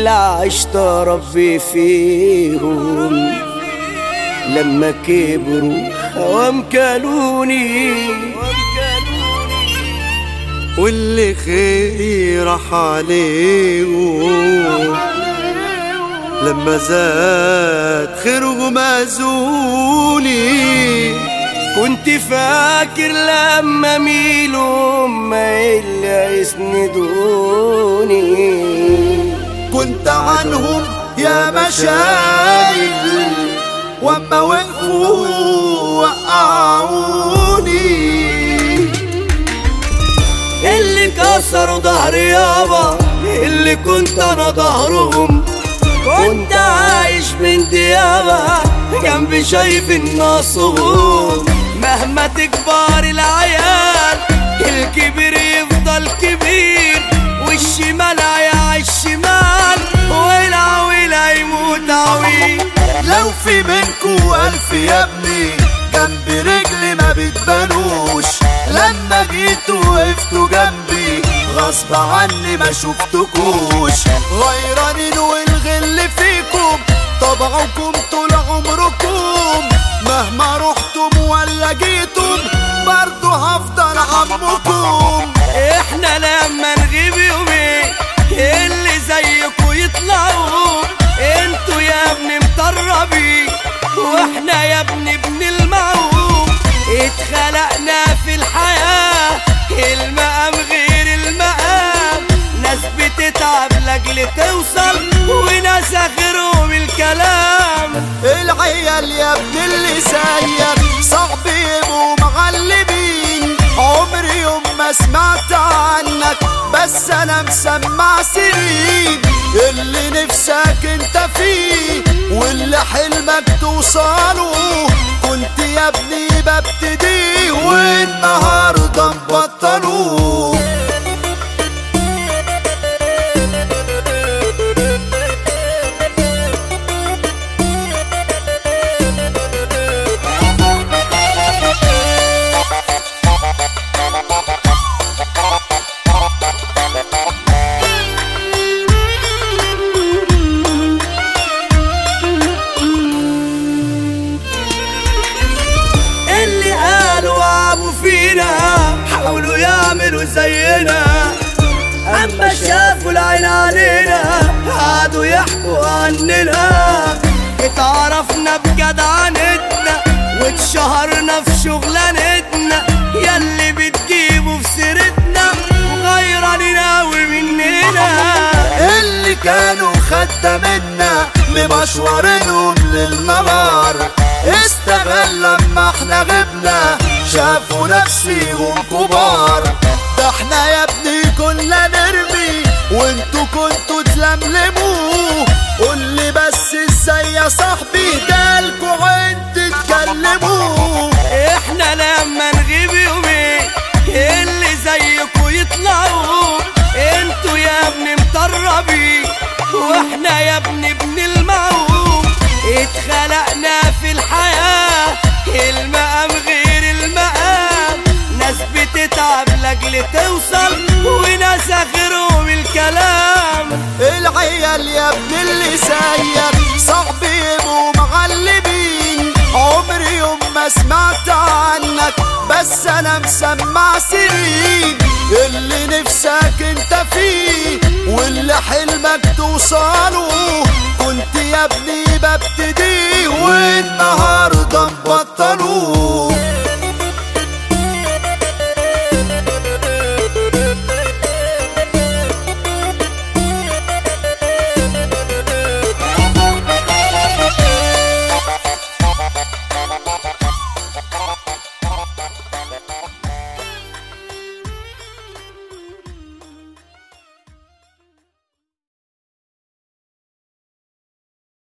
اللي عشت ربي فيهم لما كبروا هوام كلوني واللي خيري راح عليهم لما زاد خيرهم أزوني كنت فاكر لما ميلهم ما اللي يسندوني كنت عنهم يا مشايل واما وقفوا وقعوني اللي كسروا ظهري يابا اللي كنت انا ظهرهم كنت عايش من ديابة جنبي شايف النصهم مهما تكبر العيال الكبير يفضل كبير والشمال هيعيش شمال والعويل هيموت عويل لو في منكو ألف يا ابني جنب رجلي ما بتبانوش لما جيت وقفتوا جنبي غصب عني ما شفتكوش غيرانين والغل فيكم طبعكم طول عمركم مهما رحتم ولا جيتم برضو هفضل عمكم احنا لما نغيب يومين اللي زيكوا يطلعوا انتوا يا ابني مطربين واحنا يا ابني ابن المعوم اتخلقنا في الحياة المقام غير المقام ناس بتتعب لاجل توصل وناس اخرهم الكلام العيال يا ابن اللي زيك صعب يبقوا معلمين عمري يوم ما سمعت عنك بس انا مسمع سنين اللي نفسك انت فيه واللي حلمك توصله كنت يا ابني ببتديه والنهارده مبطلوه اللي قالوا وعبوا فينا حاولوا يعملوا زينا اما شافوا العين علينا قعدوا يحكوا عننا اتعرفنا بجدعنتنا واتشهرنا في شغلانتنا ياللي بتجيبوا في سيرتنا وغيرانين اوي مننا اللي كانوا خدامنا بمشوارهم للنهار استغل لما احنا غبنا شافوا نفسيهم كبار ده احنا يا ابني كنا نرمي وانتوا كنتوا تلملموا قول لي بس ازاي يا صاحبي جالكوا عند تتكلموا احنا لما نغيب يومين اللي زيكوا يطلعوا انتوا يا ابني مطربين واحنا يا ابني ابن المعوم اتخلقنا في الحياة المقام غير المقام ناس بتتعب لاجل توصل وناس اخرهم الكلام العيال يا ابن اللي زيك صعب يبقوا معلمين عمري يوم ما سمعت عنك بس انا مسمع سنين اللي نفسك انت فيه واللي حلمك توصله كنت يا ابني ببتديه والنهارده مبطلوه